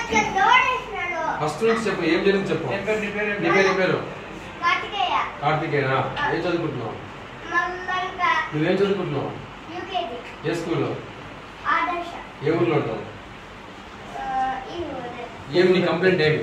ఇక్కడ లోడేసినాడు ఫస్ట్ నుంచి చెప్పు ఏం జరిగింది చెప్పు ఏం పేరు నీ పేరు ఏం నీ పేరు? పేరు నీ పేరు కార్తికేయ కార్తికేయనా ఏం చదువుకుంటున్నావు మమ్మల్ని నువ్వేం చదువుకుంటున్నావు యూకేజీ ఏ స్కూల్లో ఆదర్శ ఏ ఊర్లో ఉంటావు ఆ, ఈ ఊరు. ఏం నీ కంప్లైంట్ ఏమి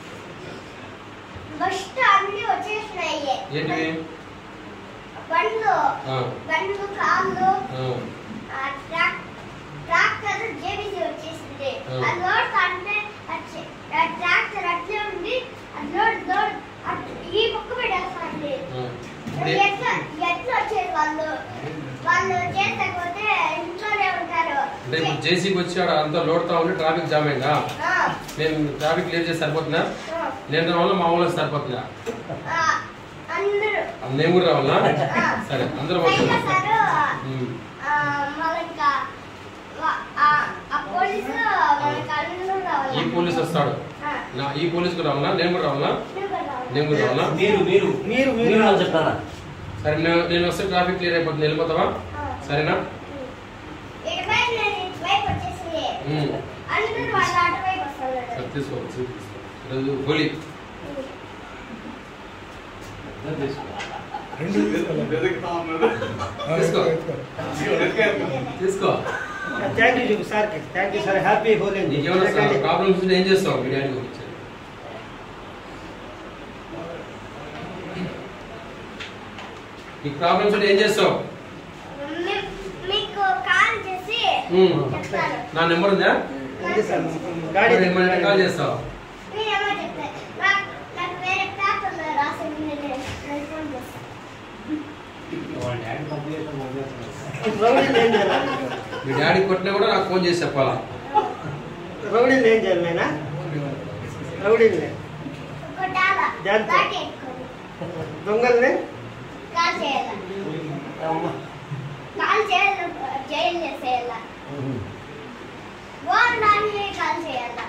ఫస్ట్ అన్ని వచ్చేసినాయి ఏంటివి బండ్లు ఆ, బండ్లు కార్లు ఆ, ఆ, ట్రాక్ ట్రాక్టర్ జేబీసీ వచ్చేసింది ఆ. ఆ లోడ్ అంటే వచ్చే- ఆ ట్రాక్టర్ అట్లే ఉంది ఆ లోడ్ లోడ్ అట్- ఈ పక్క పెట్టేస్తాండి ఆ. ఇప్పుడు ఏ- ఎట్లా ఎట్లా వచ్చేది వాళ్ళు వాళ్ళు చేసకపోతే ఇంట్లోనే ఉంటారు అంటే ఇప్పుడు జేసీకి వచ్చి ఆడ అంతా లోడ్తా ఉంటే ట్రాఫిక్ జామ్ అయిందా ఆ, నేను ట్రాఫిక్ క్లియర్ చేసి సరిపోతుందా ఆ, నేను రావాలా మా ఊళ్ళో సరిపోతుందా ఆ, అందరూ నేను కూడా రావాలా ఆ. సరే అందరూ పైగా వస్తాం సారు ఉమ్. ఆ, మనకి వా- ఆ ఆ పోలీసు మనకి అందరూ రావాలి ఈ పోలీస్ వస్తాడు ఆ, నా ఈ పోలీస్ కూడా రావాలా నేను కూడా రావాలా నువ్వు కూడా రావాలి. నేను కూడా రావాలా మీరు మీరు మీరు మీరు మీరు అని చెప్తారా సరే నేను- నేను వస్తే ట్రాఫిక్ క్లియర్ అయిపోతుంది వెళ్ళిపోతావా ఆ. సరేనా ఇటువైపు నేను ఇటువైపు వచ్చేసింది ఉమ్. అందరూ వాళ్ళ అటువైపు వస్తున్నారు సరే తీసుకో తీసుకో. ఈరోజు హోలీ తీసుకో తీసుకో thank you sir thank you sir happy Holi నీకేమైనా ప్రాబ్లమ్స్ ఉంటే ఏం చేస్తావు మీ డాడీ గురించి నీకు ప్రాబ్లమ్స్ ఉంటే ఏం చేస్తావు మీ- మీకు కాల్ చేసి ఉమ్. చెప్తాను నా నెంబర్ ఉందా ఉంది సార్ గాడి మరి ఏమైనా కాల్ చేస్తావు మీరేమో చెప్తారు నాకు నాకు వేరే పేపర్లో రాసింది నేను నేను ఫోన్ చేస్తాను రౌడీలు ఏం చేయాలి మీ డాడీ కొట్టినా కూడా నాకు ఫోన్ చేసి చెప్పాలా రౌడీలు ఏం చేయాలి నాయనా రౌడీలు కొట్టాలా జాగ్రత్త. దాటి ఎక్కువ దొంగల్ని కాల్ చేయాలా కాల్ చేయాలి జైలు చేసేయాలా వారు దాన్ని కాల్ చేయాలా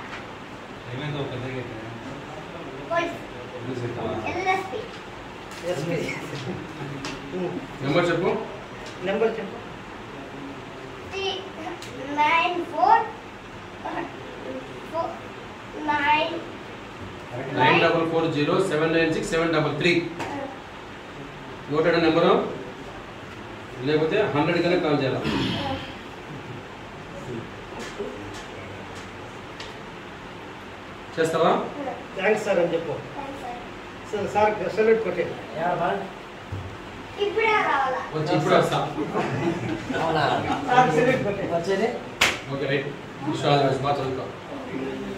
పోలీస్ ఎల్ఎస్పి ఎస్పీ నెంబర్ చెప్పు నెంబర్ చెప్పు nine four nine nine double four zero seven nine six seven double three noted number లేకపోతే హండ్రెడ్ కన్నా కాల్ చేయాలి చేస్తావా థ్యాంక్స్ సార్ అని చెప్పు సార్ సార్ సెల్యూట్ కొట్టే ఇప్పుడే రావాలా వచ్చి ఇప్పుడు వస్తా అవునా సార్ సెల్యూట్ కొట్టే వచ్చేది ఓకే రైట్ విశ్వాసం బాగా చదువుకో